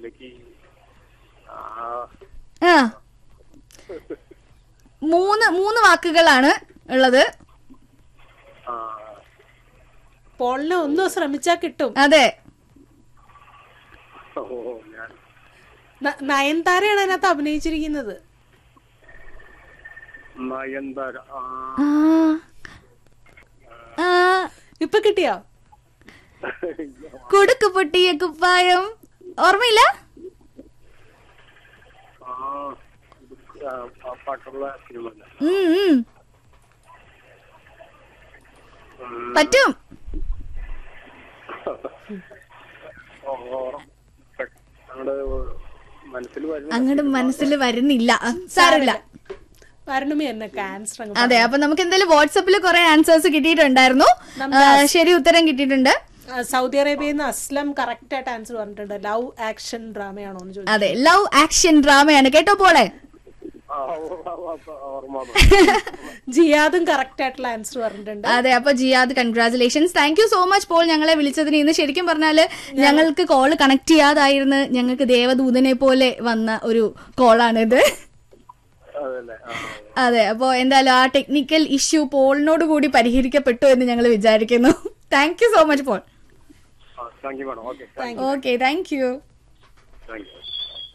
മനസ്സിലേക്ക് ആ, ആ മൂന്ന് മൂന്ന് വാക്കുകളാണ് ഉള്ളത് ആ, പോളിനെ ഒന്ന് ശ്രമിച്ചാ കിട്ടും അതെ ഓ ഞാൻ ന- നയൻതാരയാണ് അതിനകത്ത് അഭിനയിച്ചിരിക്കുന്നത് നയൻതാര ആ, ആ ആ ഇപ്പൊ കിട്ടിയോ കുടുക്ക് പൊട്ടിയ കുപ്പായം ഓർമ്മയില്ല ആ, ഇത് ആ, ആ പാട്ടുള്ള സിനിമ അല്ലേ? ഉം, ഉം. പറ്റും ഓ, പെ- അങ്ങട് മനസ്സിൽ വരുന്ന അങ്ങോട്ട് മനസ്സിൽ വരുന്നില്ല ആ, സാരമില്ല വരണമേ എന്നെ ക്യാൻസർ അങ്ങ് അതെ അപ്പൊ നമുക്ക് എന്തായാലും വാട്സപ്പിൽ കുറെ ആൻസേഴ്സ് കിട്ടിയിട്ടുണ്ടായിരുന്നു ആ, ശരി ഉത്തരം കിട്ടിയിട്ടുണ്ട് ആ, സൗദി അറേബ്യയിൽ നിന്ന് അസ്ലം കറക്റ്റ് ആയിട്ട് ആൻസർ പറഞ്ഞിട്ടുണ്ട് ലവ് ആക്ഷൻ ഡ്രാമയാണോ എന്ന് ചോദിച്ചു അതെ ലവ് ആക്ഷൻ ഡ്രാമയാണ് കേട്ടോ പോളെ ആ, ഓ, ആ, ആ, ഓർമ്മ വന്നു. ജിയാദും കറക്റ്റ് ആയിട്ടുള്ള ആൻസർ പറഞ്ഞിട്ടുണ്ട് അതെ അപ്പൊ Jiyad congratulations thank you so much Paul ഞങ്ങളെ വിളിച്ചതിന് ഇന്ന് ശരിക്കും പറഞ്ഞാല് ഞങ്ങൾക്ക് കോൾ കണക്ട് ചെയ്യാതായിരുന്നു ഞങ്ങൾക്ക് ദേവദൂതനെ പോലെ വന്ന ഒരു കോളാണിത് അതല്ലേ ആ, അതെ അപ്പോ എന്തായാലും ആ ടെക്നിക്കൽ ഇഷ്യൂ പോളിനോട് കൂടി പരിഹരിക്കപ്പെട്ടു എന്ന് ഞങ്ങൾ വിചാരിക്കുന്നു thank you so much Paul ആ thank you madam okay okay thank you thank you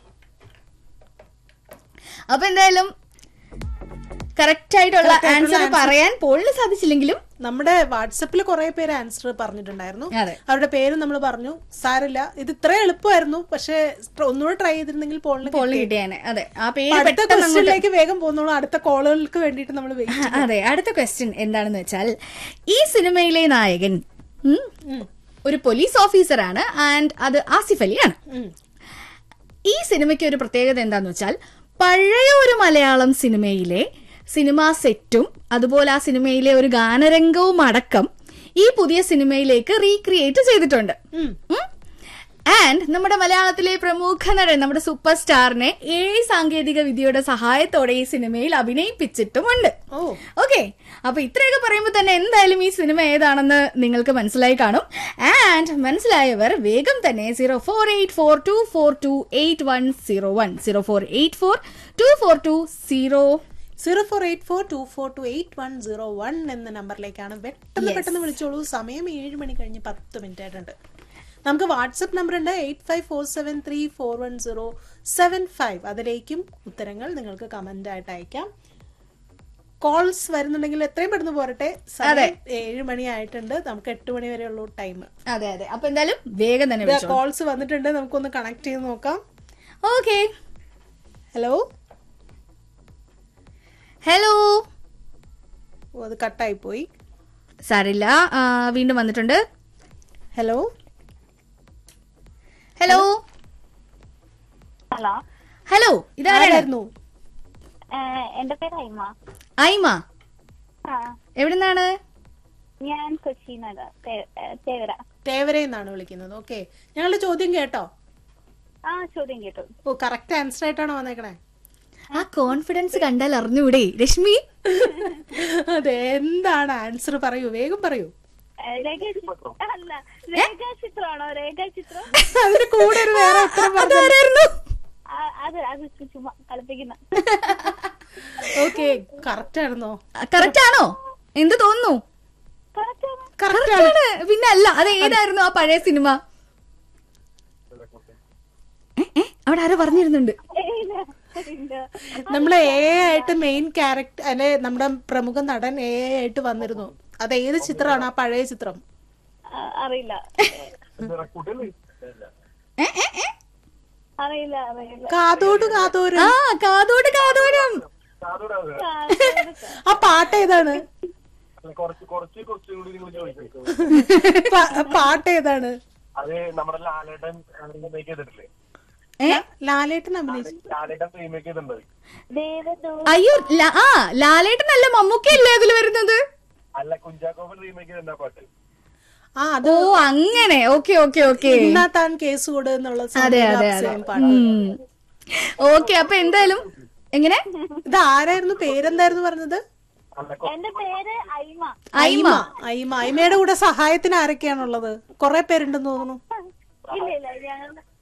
അപ്പൊ എന്തായാലും കറക്റ്റ് ആയിട്ടുള്ള ആൻസർ പറയാൻ പോളിന് സാധിച്ചില്ലെങ്കിലും നമ്മുടെ വാട്സപ്പിൽ കുറെ പേര് ആൻസർ പറഞ്ഞിട്ടുണ്ടായിരുന്നു അതെ അവരുടെ പേര് നമ്മൾ പറഞ്ഞു സാരില്ല ഇത് ഇത്ര എളുപ്പമായിരുന്നു പക്ഷെ ഒന്നുകൂടെ ട്രൈ ചെയ്തിരുന്നെങ്കിൽ പോളിന് പോളിന് കിട്ടിയാനെ അതെ ആ പേര് അടുത്ത പെട്ടെന്ന് അങ്ങോട്ട് ക്വസ്റ്റ്യനിലേക്ക് വേഗം പോകുന്നോളൂ അടുത്ത കോളുകൾക്ക് വേണ്ടിയിട്ട് നമ്മൾ വെയിറ്റ് അതെ അടുത്ത ക്വസ്റ്റ്യൻ എന്താണെന്ന് വെച്ചാൽ ഈ സിനിമയിലെ നായകൻ ഉം, ഒരു പോലീസ് ഓഫീസറാണ് ആൻഡ് അത് ആസിഫ് അലിയാണ് ഈ സിനിമയ്ക്ക് ഒരു പ്രത്യേകത എന്താന്ന് വെച്ചാൽ പഴയ ഒരു മലയാളം സിനിമയിലെ സിനിമാ സെറ്റും അതുപോലെ ആ സിനിമയിലെ ഒരു ഗാനരംഗവും അടക്കം ഈ പുതിയ സിനിമയിലേക്ക് റീക്രിയേറ്റ് ചെയ്തിട്ടുണ്ട് ആൻഡ് നമ്മുടെ മലയാളത്തിലെ പ്രമുഖ നടൻ നമ്മുടെ സൂപ്പർ സ്റ്റാറിനെ ഏഴ് സാങ്കേതിക വിദ്യയുടെ സഹായത്തോടെ ഈ സിനിമയിൽ അഭിനയിപ്പിച്ചിട്ടുമുണ്ട് ഓ ഓക്കെ അപ്പൊ ഇത്രയൊക്കെ പറയുമ്പോൾ തന്നെ എന്തായാലും ഈ സിനിമ ഏതാണെന്ന് നിങ്ങൾക്ക് മനസ്സിലായി കാണും ആൻഡ് മനസ്സിലായവർ വേഗം തന്നെ zero four eight four two four two eight one zero one zero four eight four two four two zero zero four eight four two four two eight one zero one എന്ന നമ്പറിലേക്കാണ് പെട്ടെന്ന് പെട്ടെന്ന് വിളിച്ചോളൂ സമയം ഏഴ് മണി കഴിഞ്ഞ് പത്ത് മിനിറ്റ് ആയിട്ടുണ്ട് നമുക്ക് വാട്സപ്പ് നമ്പർ ഉണ്ട് eight five four seven three four one zero seven five അതിലേക്കും ഉത്തരങ്ങൾ നിങ്ങൾക്ക് കമന്റ് ആയിട്ട് അയക്കാം കോൾസ് വരുന്നുണ്ടെങ്കിൽ എത്രയും പെട്ടെന്ന് പോരട്ടെ സമയം ഏഴ് മണി ആയിട്ടുണ്ട് നമുക്ക് എട്ട് മണി വരെ ഉള്ളൂ ടൈം അതെ അതെ അപ്പൊ എന്തായാലും വേഗം തന്നെ വിളിച്ചോ കോൾസ് വന്നിട്ടുണ്ട് നമുക്കൊന്ന് കണക്ട് ചെയ്ത് നോക്കാം ഓക്കെ ഹലോ ഹലോ ഓ അത് കട്ടായി പോയി സാരില്ല ആ, വീണ്ടും വന്നിട്ടുണ്ട് ഹലോ ഹലോ ഹലോ ഹലോ ഇതാരാണ് ആരായിരുന്നു ഏഹ് എന്റെ പേര് അയ്മ ഐമ ആ എവിടുന്നാണ് ഞാൻ കൊച്ചിന്നല്ല തേവര തേവരയെന്നാണ് വിളിക്കുന്നത് ഓക്കെ ഞങ്ങളുടെ ചോദ്യം കേട്ടോ ആ ചോദ്യം കേട്ടു ഓ കറക്റ്റ് ആൻസർ ആയിട്ടാണോ വന്നേക്കണേ ആ കോൺഫിഡൻസ് കണ്ടാൽ അറിഞ്ഞൂടെ രശ്മി അതെ എന്താണ് ആൻസർ പറയൂ വേഗം പറയൂ ഏഹ് രേഖാചിത്രം അല്ല രേഖാചിത്രമാണോ രേഖാചിത്രം അതിന് കൂടെ ഒരു വേറെ ഉത്തരം പറഞ്ഞു അതാരായിരുന്നു ആ, അത് അത് ചുമ്മാ കളിപ്പിക്കുന്ന ഓക്കെ കറക്റ്റ് ആയിരുന്നോ കറക്റ്റ് ആണോ എന്ത് തോന്നുന്നു കറക്റ്റ് കറക്റ്റ് Correct ആണ്. പിന്നെ അല്ല അത് ഏതായിരുന്നു ആ പഴയ സിനിമ ഏ, ഏ, അവിടെ ആരോ പറഞ്ഞിരുന്നുണ്ട് നമ്മള് എ ആയിട്ട് മെയിൻ ക്യാരക്ടർ അല്ലെ നമ്മുടെ പ്രമുഖ നടൻ എ ആയിട്ട് വന്നിരുന്നു അത് ഏത് ചിത്രമാണ് ആ പഴയ ചിത്രം അറിയില്ല ഏ, ഏ, ഏ. അറിയില്ല അറിയില്ല കാതോട് കാതോര് ആ കാതോട് കാതോരം ആ പാട്ട് ഏതാണ് കുറച്ച് കുറച്ച് കുറച്ചും കൂടി നിങ്ങൾ ചോദിക്കും പ- പാട്ട് ഏതാണ് അത് നമ്മുടെ ലാലേട്ടൻ റീമേക്ക് ചെയ്തിട്ടില്ലേ ഏ ലാലേട്ടൻ അഭിനയിച്ചു ലാലേട്ടൻ റീമേക്ക് ചെയ്തിട്ടുണ്ട് ദേവദൂ അയ്യോ ല- ആ ലാലേട്ടനല്ല മമ്മൂക്കയല്ലേ അതിൽ വരുന്നത് അല്ല കുഞ്ചാക്കോപ്പൻ റീമേക്ക് ചെയ്തിട്ടുണ്ട് ആ പാട്ട് ആ അത് ഓ അങ്ങനെ ഓക്കെ ഓക്കെ ഓക്കെ ഇന്നാ താൻ കേസ് കൊടു എന്നുള്ള അതെ സംഗീത അതെ അതെ അപ്സരയും പാട്ട് ഓക്കെ അപ്പൊ എന്തായാലും എങ്ങനെ ഇത് ആരായിരുന്നു പേരെന്തായിരുന്നു പറഞ്ഞത് എന്റെ പേര് അയ്മ ഐമ ഐമ ഐമയുടെ കൂടെ സഹായത്തിന് ആരൊക്കെയാണുള്ളത് കുറെ പേരുണ്ടെന്ന് തോന്നുന്നു ഇല്ല ഇല്ല ഞങ്ങൾ